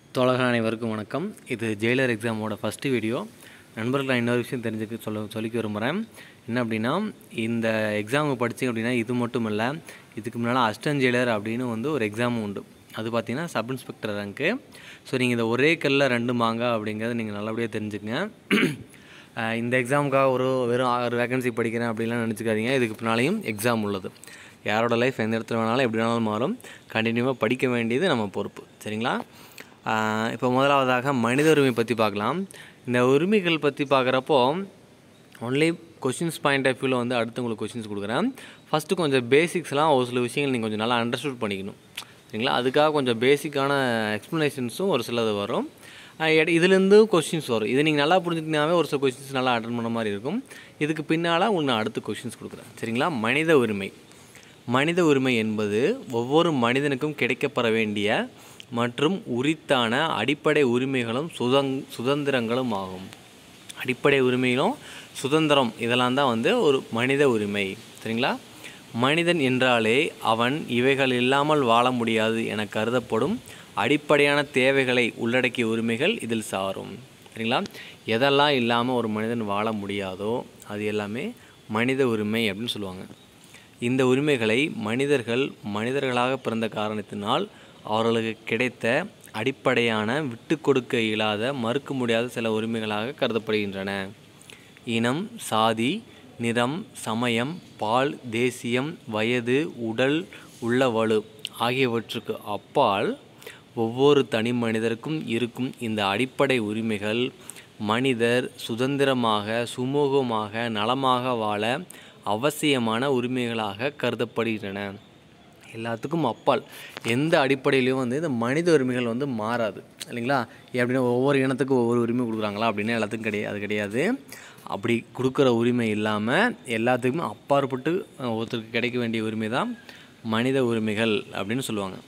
தோழர்கள் அனைவருக்கும் வணக்கம் இது ஜெயிலர் எக்ஸாமோட ஃபஸ்ட்டு வீடியோ நண்பர்கள் நான் இன்னொரு விஷயம் தெரிஞ்சுக்க சொல்ல சொல்லிக்க விரும்புகிறேன் என்ன அப்படின்னா இந்த எக்ஸாமுக்கு படித்தீங்க அப்படின்னா இது மட்டும் இல்லை இதுக்கு முன்னால் அஸ்டன் ஜெயிலர் அப்படின்னு வந்து ஒரு எக்ஸாமும் உண்டு அது பார்த்தீங்கன்னா சப் இன்ஸ்பெக்டர் ரேங்க்கு ஸோ நீங்கள் இந்த ஒரே கல்லில் ரெண்டு மாங்க அப்படிங்கிறத நீங்கள் நல்லபடியாக தெரிஞ்சுக்கங்க அஹ் இந்த எக்ஸாமுக்காக ஒரு வெறும் ஆறு வேகன்சி படிக்கிறேன் அப்படின்லாம் நினச்சிக்காதீங்க இதுக்கு பின்னாலையும் எக்ஸாம் உள்ளது யாரோட லைஃப் எந்த இடத்துல வேணாலும் எப்படி வேணாலும் மாறும் கண்டினியூவாக படிக்க வேண்டியது நம்ம பொறுப்பு சரிங்களா ஆஹ் இப்போ முதலாவதாக மனித உரிமை பற்றி பார்க்கலாம் இந்த உரிமைகள் பற்றி பார்க்குறப்போ ஒன்லி கொஷின்ஸ் பாயிண்ட் ஆஃப் வியூவில் வந்து அடுத்து உங்களுக்கு கொஷின்ஸ் கொடுக்குறேன் ஃபஸ்ட்டு கொஞ்சம் பேசிக்ஸ்லாம் ஒரு சில விஷயங்கள் நீங்கள் கொஞ்சம் நல்லா அண்டர்ஸ்டூட் பண்ணிக்கணும் சரிங்களா அதுக்காக கொஞ்சம் பேசிக்கான எக்ஸ்ப்ளனேஷன்ஸும் ஒரு சிலது வரும் ஆஹ் எட- இதுலேருந்து கொஷின்ஸ் வரும் இது நீங்கள் நல்லா புரிஞ்சுக்கினாவே ஒரு சில கொஷின்ஸ் நல்லா அட்டன் பண்ண மாதிரி இருக்கும் இதுக்கு பின்னால் உங்களுக்கு நான் அடுத்து கொஷின்ஸ் கொடுக்குறேன் சரிங்களா மனித உரிமை மனித உரிமை என்பது ஒவ்வொரு மனிதனுக்கும் கிடைக்கப்பெற வேண்டிய மற்றும் உரித்தான அடிப்படை உரிமைகளும் சுதங் சுதந்திரங்களும் ஆகும் அடிப்படை உரிமைகளும் சுதந்திரம் இதெல்லாம் தான் வந்து ஒரு மனித உரிமை சரிங்களா மனிதன் என்றாலே அவன் இவைகள் இல்லாமல் வாழ முடியாது என கருதப்படும் அடிப்படையான தேவைகளை உள்ளடக்கிய உரிமைகள் இதில் சாரும் சரிங்களா எதெல்லாம் இல்லாமல் ஒரு மனிதன் வாழ முடியாதோ அது எல்லாமே மனித உரிமை அப்படின்னு சொல்லுவாங்க இந்த உரிமைகளை மனிதர்கள் மனிதர்களாக பிறந்த காரணத்தினால் அவர்களுக்கு கிடைத்த அடிப்படையான விட்டு கொடுக்க இயலாத மறுக்க முடியாத சில உரிமைகளாக கருதப்படுகின்றன இனம் சாதி நிறம் சமயம் பால் தேசியம் வயது உடல் உள்ள வலு ஆகியவற்றுக்கு அப்பால் ஒவ்வொரு தனி மனிதருக்கும் இருக்கும் இந்த அடிப்படை உரிமைகள் மனிதர் சுதந்திரமாக சுமூகமாக நலமாக வாழ அவசியமான உரிமைகளாக கருதப்படுகின்றன எல்லாத்துக்கும் அப்பால் எந்த அடிப்படையிலையும் வந்து இந்த மனித உரிமைகள் வந்து மாறாது இல்லைங்களா எப்படின்னா ஒவ்வொரு இனத்துக்கும் ஒவ்வொரு உரிமை கொடுக்குறாங்களா அப்படின்னா எல்லாத்துக்கும் கிடையாது அது கிடையாது அப்படி கொடுக்குற உரிமை இல்லாமல் எல்லாத்துக்குமே அப்பாற்பட்டு அஹ், ஒருத்தருக்கு கிடைக்க வேண்டிய உரிமை தான் மனித உரிமைகள் அப்படின்னு சொல்லுவாங்க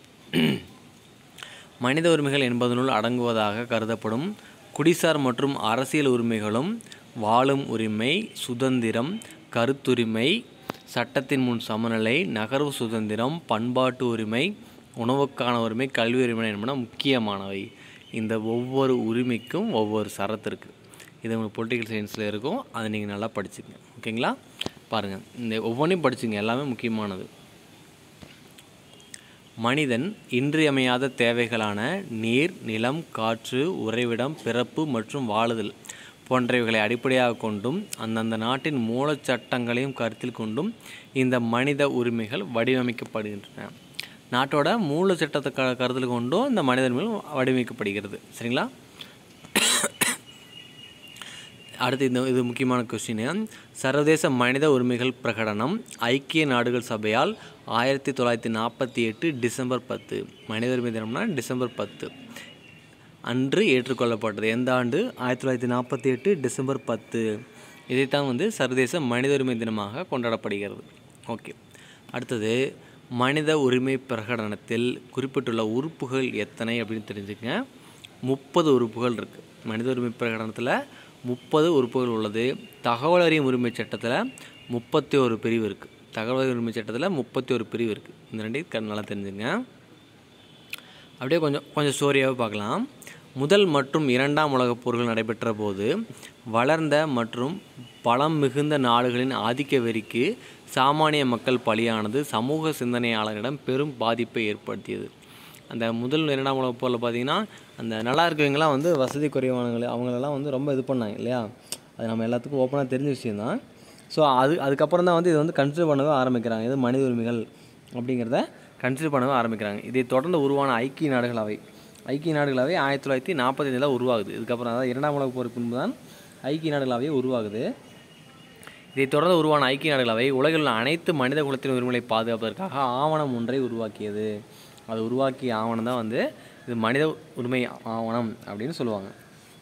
மனித உரிமைகள் என்பதனுள் அடங்குவதாக கருதப்படும் குடிசார் மற்றும் அரசியல் உரிமைகளும் வாழும் உரிமை சுதந்திரம் கருத்துரிமை சட்டத்தின் முன் சமநிலை நகர்வு சுதந்திரம் பண்பாட்டு உரிமை உணவுக்கான உரிமை கல்வி உரிமை என்பன முக்கியமானவை இந்த ஒவ்வொரு உரிமைக்கும் ஒவ்வொரு சரத்து இருக்குது இது உங்களுக்கு பொலிட்டிக்கல் சயின்ஸில் இருக்கும் அதை நீங்கள் நல்லா படிச்சுக்கங்க ஓகேங்களா பாருங்கள் இந்த ஒவ்வொன்றையும் படிச்சுங்க எல்லாமே முக்கியமானது மனிதன் இன்றியமையாத தேவைகளான நீர் நிலம் காற்று உறைவிடம் பிறப்பு மற்றும் வாழுதல் போன்றவைகளை அடிப்படையாக கொண்டும் அந்தந்த நாட்டின் மூலச் சட்டங்களையும் கருத்தில் கொண்டும் இந்த மனித உரிமைகள் வடிவமைக்கப்படுகின்றன நாட்டோட மூல சட்டத்தை க கருத்தில் கொண்டும் இந்த மனித உரிமைகள் வடிவமைக்கப்படுகிறது சரிங்களா அடுத்து இந்த இது முக்கியமான கொஸ்டின் சர்வதேச மனித உரிமைகள் பிரகடனம் ஐக்கிய நாடுகள் சபையால் ஆயிரத்தி தொள்ளாயிரத்தி நாற்பத்தி எட்டு டிசம்பர் பத்து மனித உரிமை தினம்னா டிசம்பர் பத்து அன்று ஏற்றுக்கொள்ளப்பட்டது எந்த ஆண்டு ஆயிரத்தி தொள்ளாயிரத்தி நாற்பத்தி எட்டு டிசம்பர் பத்து இதைத்தான் வந்து சர்வதேச மனித உரிமை தினமாக கொண்டாடப்படுகிறது ஓகே அடுத்தது மனித உரிமை பிரகடனத்தில் குறிப்பிட்டுள்ள உறுப்புகள் எத்தனை அப்படின்னு தெரிஞ்சுக்கங்க முப்பது உறுப்புகள் இருக்குது மனித உரிமை பிரகடனத்தில் முப்பது உறுப்புகள் உள்ளது தகவல் அறியும் உரிமை சட்டத்தில் முப்பத்தி ஒரு பிரிவு இருக்குது தகவல் அறியும் உரிமை சட்டத்தில் முப்பத்தி ஒரு பிரிவு இருக்குது இந்த ரெண்டையும் க- நல்லா தெரிஞ்சுங்க அப்படியே கொஞ்சம் கொஞ்சம் ஸ்டோரியாகவே பார்க்கலாம் முதல் மற்றும் இரண்டாம் உலகப் போர்கள் நடைபெற்ற போது வளர்ந்த மற்றும் பலம் மிகுந்த நாடுகளின் ஆதிக்க வெறிக்கு சாமானிய மக்கள் பலியானது சமூக சிந்தனையாளர்களிடம் பெரும் பாதிப்பை ஏற்படுத்தியது அந்த முதல் இரண்டாம் உலகப் போரில் பார்த்தீங்கன்னா அந்த நல்லா இருக்கவங்களாம் வந்து வசதி குறைவானவங்க அவங்களெல்லாம் வந்து ரொம்ப இது பண்ணாங்க இல்லையா அது நம்ம எல்லாத்துக்கும் ஓப்பனாக தெரிஞ்ச விஷயந்தான் ஸோ அது அதுக்கப்புறம் தான் வந்து இதை வந்து கன்சிடர் பண்ணவே ஆரம்பிக்கிறாங்க இது மனித உரிமைகள் அப்படிங்கிறத கன்சிடர் பண்ணவே ஆரம்பிக்கிறாங்க இதை தொடர்ந்து உருவான ஐக்கிய நாடுகளவை ஐக்கிய நாடுகளவை ஆயிரத்தி தொள்ளாயிரத்தி நாற்பத்தஞ்சில் உருவாகுது இதுக்கப்புறம் அதாவது இரண்டாம் உலகப் போருக்கு பின்பு தான் ஐக்கிய நாடுகளவை உருவாகுது இதைத் தொடர்ந்து உருவான ஐக்கிய நாடுகளவை உலகில் உள்ள அனைத்து மனித குலத்தின் உரிமைகளை பாதுகாப்பதற்காக ஆவணம் ஒன்றை உருவாக்கியது அது உருவாக்கிய ஆவணம் தான் வந்து இது மனித உரிமை ஆவணம் அப்படின்னு சொல்லுவாங்க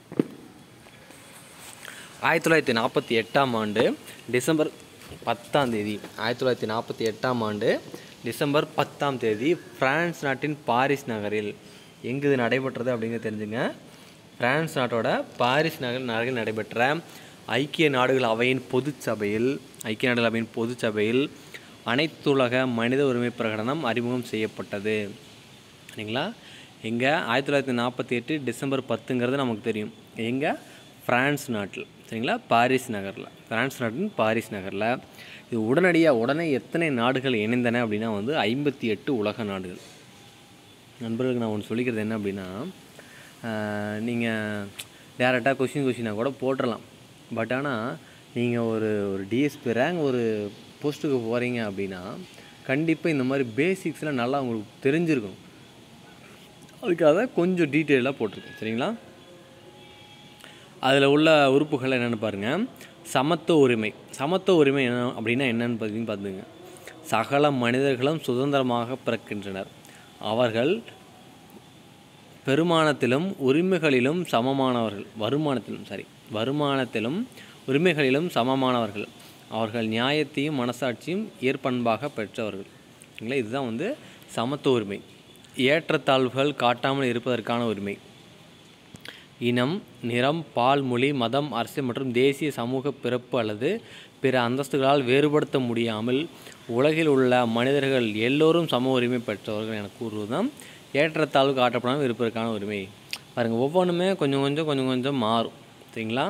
ஆயிரத்தி தொள்ளாயிரத்தி நாற்பத்தி எட்டாம் ஆண்டு டிசம்பர் பத்தாம் தேதி ஆயிரத்தி தொள்ளாயிரத்தி நாற்பத்தி எட்டாம் ஆண்டு டிசம்பர் பத்தாம் தேதி பிரான்ஸ் நாட்டின் பாரிஸ் நகரில் எங்கு இது நடைபெற்றது அப்படிங்கிறது தெரிஞ்சுங்க பிரான்ஸ் நாட்டோட பாரிஸ் நகர் நகரில் நடைபெற்ற ஐக்கிய நாடுகள் அவையின் பொதுச் சபையில் ஐக்கிய நாடுகள் அவையின் பொதுச் சபையில் அனைத்துலக மனித உரிமை பிரகடனம் அறிமுகம் செய்யப்பட்டது சரிங்களா எங்கே ஆயிரத்தி தொள்ளாயிரத்தி நாற்பத்தி எட்டு டிசம்பர் பத்துங்கிறது நமக்கு தெரியும் எங்கே ஃப்ரான்ஸ் நாட்டில் சரிங்களா பாரிஸ் நகரில் ஃப்ரான்ஸ் நாட்டின் பாரிஸ் நகரில் இது உடனடியாக உடனே எத்தனை நாடுகள் இணைந்தன அப்படின்னா வந்து ஐம்பத்தி எட்டு உலக நாடுகள் நண்பர்களுக்கு நான் ஒன்று சொல்லிக்கிறது என்ன அப்படின்னா நீங்கள் டேரெக்டாக கொஷின் கொஷினாக கூட போட்டுடலாம் பட் ஆனால் நீங்கள் ஒரு ஒரு டிஎஸ்பி ரேங்க் ஒரு போஸ்ட்டுக்கு போகிறீங்க அப்படின்னா கண்டிப்பாக இந்த மாதிரி பேசிக்ஸ்லாம் நல்லா உங்களுக்கு தெரிஞ்சிருக்கும் அதுக்காக கொஞ்சம் டீட்டெயிலாக போட்டிருக்கேன் சரிங்களா அதில் உள்ள உறுப்புகள் என்னென்னு பாருங்கள் சமத்துவ உரிமை சமத்துவ உரிமை என்ன அப்படின்னா என்னன்னு பார்த்தீங்கன்னு பார்த்துங்க சகல மனிதர்களும் சுதந்திரமாக பிறக்கின்றனர் அவர்கள் பெருமானத்திலும் உரிமைகளிலும் சமமானவர்கள் வருமானத்திலும் சாரி வருமானத்திலும் உரிமைகளிலும் சமமானவர்கள் அவர்கள் நியாயத்தையும் மனசாட்சியும் ஏற்பண்பாக பெற்றவர்கள் சரிங்களா இதுதான் வந்து சமத்துவ உரிமை ஏற்றத்தாழ்வுகள் காட்டாமல் இருப்பதற்கான உரிமை இனம் நிறம் பால் மொழி மதம் அரசியல் மற்றும் தேசிய சமூக பிறப்பு அல்லது பிற அந்தஸ்துகளால் வேறுபடுத்த முடியாமல் உலகில் உள்ள மனிதர்கள் எல்லோரும் சம உரிமை பெற்றவர்கள் என கூறுவதுதான் ஏற்றத்தாழ்வு காட்டப்படாமல் இருப்பதற்கான உரிமை பாருங்கள் ஒவ்வொன்றுமே கொஞ்சம் கொஞ்சம் கொஞ்சம் கொஞ்சம் மாறும் சரிங்களா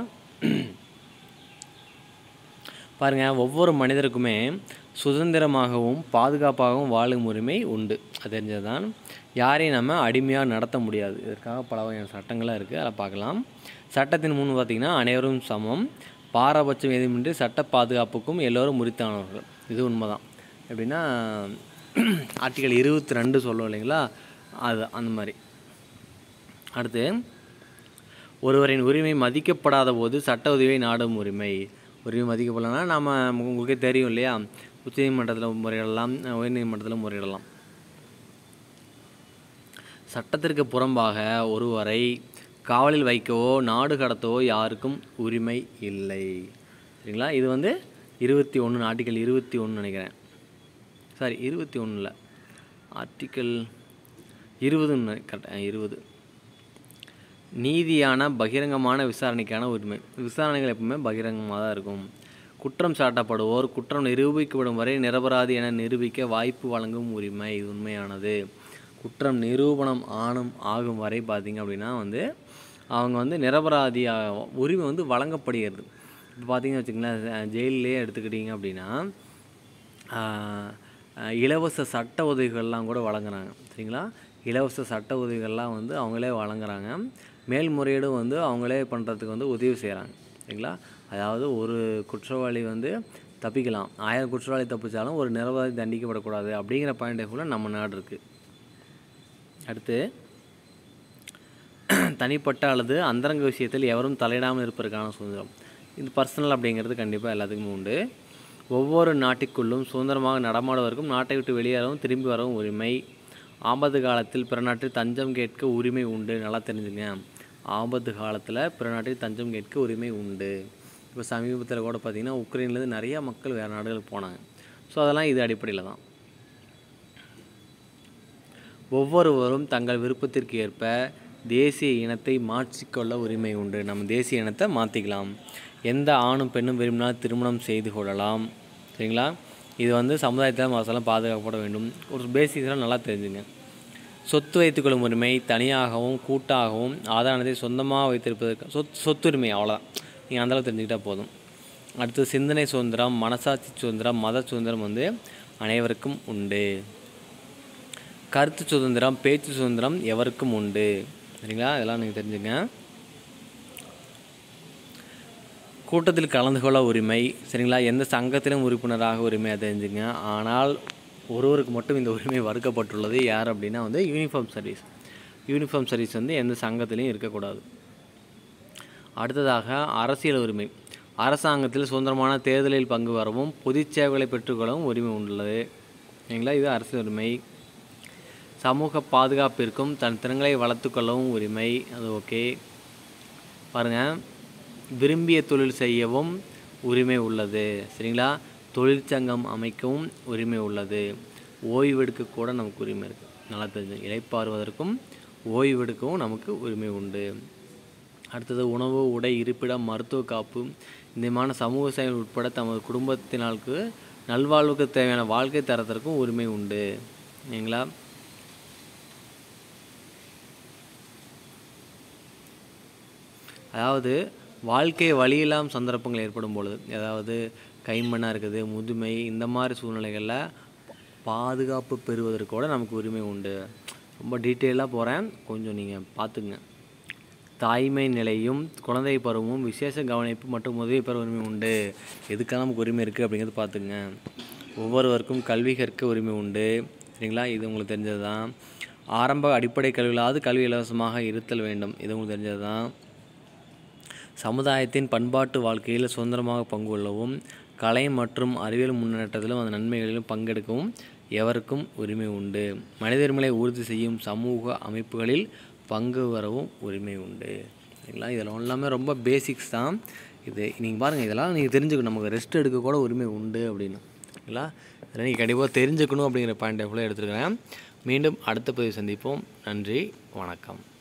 பாருங்கள் ஒவ்வொரு மனிதருக்குமே சுதந்திரமாகவும் பாதுகாப்பாகவும் வாழும் உரிமை உண்டு அது தெரிஞ்சதுதான் யாரையும் நம்ம அடிமையாக நடத்த முடியாது இதற்காக பல வகையான சட்டங்கள்லாம் இருக்குது அதை பார்க்கலாம் சட்டத்தின் முன் பார்த்திங்கன்னா அனைவரும் சமம் பாரபட்சம் எதுவுமின்றி சட்ட பாதுகாப்புக்கும் எல்லோரும் உரித்தானவர்கள் இது உண்மைதான் எப்படின்னா ஆர்டிகல் இருபத்தி ரெண்டு சொல்லுவோம் இல்லைங்களா அது அந்த மாதிரி அடுத்து ஒருவரின் உரிமை மதிக்கப்படாத போது சட்ட உதவியை நாடும் உரிமை உரிமை மதிக்கப்படலைன்னா நாம் உங்களுக்கே தெரியும் இல்லையா உச்சநீதிமன்றத்தில் முறையிடலாம் உயர்நீதிமன்றத்தில் முறையிடலாம் சட்டத்திற்கு புறம்பாக ஒருவரை காவலில் வைக்கவோ நாடு கடத்தவோ யாருக்கும் உரிமை இல்லை சரிங்களா இது வந்து இருபத்தி ஒன்று ஆர்டிக்கல் இருபத்தி ஒன்று நினைக்கிறேன் சாரி இருபத்தி ஒன்றில் ஆர்டிக்கல் இருபதுன்னு கரெக்டாக இருபது நீதியான பகிரங்கமான விசாரணைக்கான உரிமை விசாரணைகள் எப்பவுமே பகிரங்கமாக தான் இருக்கும் குற்றம் சாட்டப்படுவோர் குற்றம் நிரூபிக்கப்படும் வரை நிரபராதி என நிரூபிக்க வாய்ப்பு வழங்கும் உரிமை இது உண்மையானது குற்றம் நிரூபணம் ஆணும் ஆகும் வரை பார்த்திங்க அப்படின்னா வந்து அவங்க வந்து நிரபராதி ஆ- உரிமை வந்து வழங்கப்படுகிறது இப்போ பார்த்தீங்கன்னு வச்சுங்களேன் ஜெயிலே எடுத்துக்கிட்டிங்க அப்படின்னா ஆஹ், ஆஹ், இலவச சட்ட உதவிகள்லாம் கூட வழங்குறாங்க சரிங்களா இலவச சட்ட உதவிகள்லாம் வந்து அவங்களே வழங்குறாங்க மேல்முறையீடும் வந்து அவங்களே பண்ணுறதுக்கு வந்து உதவி செய்கிறாங்க சரிங்களா அதாவது ஒரு குற்றவாளி வந்து தப்பிக்கலாம் ஆயிரம் குற்றவாளி தப்பிச்சாலும் ஒரு நிரபராதி தண்டிக்கப்படக்கூடாது அப்படிங்கிற பாயிண்ட் ஆஃப் வியூவில் நம்ம நாடு இருக்குது அடுத்து தனிப்பட்ட அல்லது அந்தரங்க விஷயத்தில் எவரும் தலையிடாமல் இருப்பதற்கான சுதந்திரம் இது பர்சனல் அப்படிங்கிறது கண்டிப்பாக எல்லாத்துக்குமே உண்டு ஒவ்வொரு நாட்டிற்குள்ளும் சுதந்திரமாக நடமாடுவதற்கும் நாட்டை விட்டு வெளியேறவும் திரும்பி வரவும் உரிமை ஆபத்து காலத்தில் பிற நாட்டில் தஞ்சம் கேட்க உரிமை உண்டு நல்லா தெரிஞ்சுங்க ஆபத்து காலத்தில் பிற நாட்டில் தஞ்சம் கேட்க உரிமை உண்டு இப்போ சமீபத்தில் கூட பார்த்திங்கன்னா உக்ரைன்லேருந்து நிறைய மக்கள் வேறு நாடுகளுக்கு போனாங்க ஸோ அதெல்லாம் இது அடிப்படையில் தான் ஒவ்வொருவரும் தங்கள் விருப்பத்திற்கு ஏற்ப தேசிய இனத்தை மாற்றிக்கொள்ள உரிமை உண்டு நம்ம தேசிய இனத்தை மாற்றிக்கலாம் எந்த ஆணும் பெண்ணும் விரும்பினால் திருமணம் செய்து கொள்ளலாம் சரிங்களா இது வந்து சமுதாயத்தில் மசாலாம் பாதுகாக்கப்பட வேண்டும் ஒரு பேசிக்ஸ்லாம் நல்லா தெரிஞ்சுங்க சொத்து வைத்துக்கொள்ளும் உரிமை தனியாகவும் கூட்டாகவும் ஆதாரத்தை சொந்தமாக வைத்திருப்பதற்கு சொத் சொத்துரிமை அவ்வளோதான் நீங்கள் அந்தளவு தெரிஞ்சுக்கிட்டால் போதும் அடுத்து சிந்தனை சுதந்திரம் மனசாட்சி சுதந்திரம் மத சுதந்திரம் வந்து அனைவருக்கும் உண்டு கருத்து சுதந்திரம் பேச்சு சுதந்திரம் எவருக்கும் உண்டு சரிங்களா இதெல்லாம் நீங்கள் தெரிஞ்சுங்க கூட்டத்தில் கலந்து கொள்ள உரிமை சரிங்களா எந்த சங்கத்திலும் உறுப்பினராக உரிமை அதை தெரிஞ்சுங்க ஆனால் ஒருவருக்கு மட்டும் இந்த உரிமை வறுக்கப்பட்டுள்ளது யார் அப்படின்னா வந்து யூனிஃபார்ம் சர்வீஸ் யூனிஃபார்ம் சர்வீஸ் வந்து எந்த சங்கத்திலையும் இருக்கக்கூடாது அடுத்ததாக அரசியல் உரிமை அரசாங்கத்தில் சுதந்திரமான தேர்தலில் பங்கு பெறவும் பொதுச் சேவைகளை பெற்றுக்கொள்ளவும் உரிமை உள்ளது சரிங்களா இது அரசியல் உரிமை சமூக பாதுகாப்பிற்கும் தன் திறன்களை வளர்த்துக்கொள்ளவும் உரிமை அது ஓகே பாருங்கள் விரும்பிய தொழில் செய்யவும் உரிமை உள்ளது சரிங்களா தொழிற்சங்கம் அமைக்கவும் உரிமை உள்ளது ஓய்வெடுக்க கூட நமக்கு உரிமை இருக்குது நல்லா தெரிஞ்சு இளைப்பாறுவதற்கும் ஓய்வெடுக்கவும் நமக்கு உரிமை உண்டு அடுத்தது உணவு உடை இருப்பிடம் மருத்துவ காப்பு இந்த விதமான சமூக சேவை உட்பட தமது குடும்பத்தினருக்கு நல்வாழ்வுக்கு தேவையான வாழ்க்கை தரத்திற்கும் உரிமை உண்டு சரிங்களா அதாவது வாழ்க்கை வழியில்லாம் சந்தர்ப்பங்கள் ஏற்படும் பொழுது அதாவது கைமண்ணாக இருக்குது முதுமை இந்த மாதிரி சூழ்நிலைகளில் பாதுகாப்பு பெறுவதற்கு கூட நமக்கு உரிமை உண்டு ரொம்ப டீட்டெயிலாக போகிறேன் கொஞ்சம் நீங்கள் பார்த்துங்க தாய்மை நிலையும் குழந்தை பருவமும் விசேஷ கவனிப்பு மற்றும் உதவி பெற உரிமை உண்டு எதுக்காக நமக்கு உரிமை இருக்குது அப்படிங்கிறது பார்த்துங்க ஒவ்வொருவருக்கும் கல்வி கற்க உரிமை உண்டு சரிங்களா இது உங்களுக்கு தெரிஞ்சது தான் ஆரம்ப அடிப்படை கல்வியிலாவது கல்வி இலவசமாக இருத்தல் வேண்டும் இது உங்களுக்கு தெரிஞ்சது தான் சமுதாயத்தின் பண்பாட்டு வாழ்க்கையில் சுதந்திரமாக பங்கு கொள்ளவும் கலை மற்றும் அறிவியல் முன்னேற்றத்திலும் அந்த நன்மைகளிலும் பங்கெடுக்கவும் எவருக்கும் உரிமை உண்டு மனித உரிமைகளை உறுதி செய்யும் சமூக அமைப்புகளில் பங்கு வரவும் உரிமை உண்டு சரிங்களா இதெல்லாம் எல்லாமே ரொம்ப பேசிக்ஸ் தான் இது நீங்கள் பாருங்கள் இதெல்லாம் நீங்கள் தெரிஞ்சுக்கணும் நமக்கு ரெஸ்ட் எடுக்க கூட உரிமை உண்டு அப்படின்னு சரிங்களா இதெல்லாம் நீங்கள் கண்டிப்பாக தெரிஞ்சுக்கணும் அப்படிங்கிற பாயிண்ட் ஆஃப் எடுத்துருக்கிறேன் மீண்டும் அடுத்த பதிவு சந்திப்போம் நன்றி வணக்கம்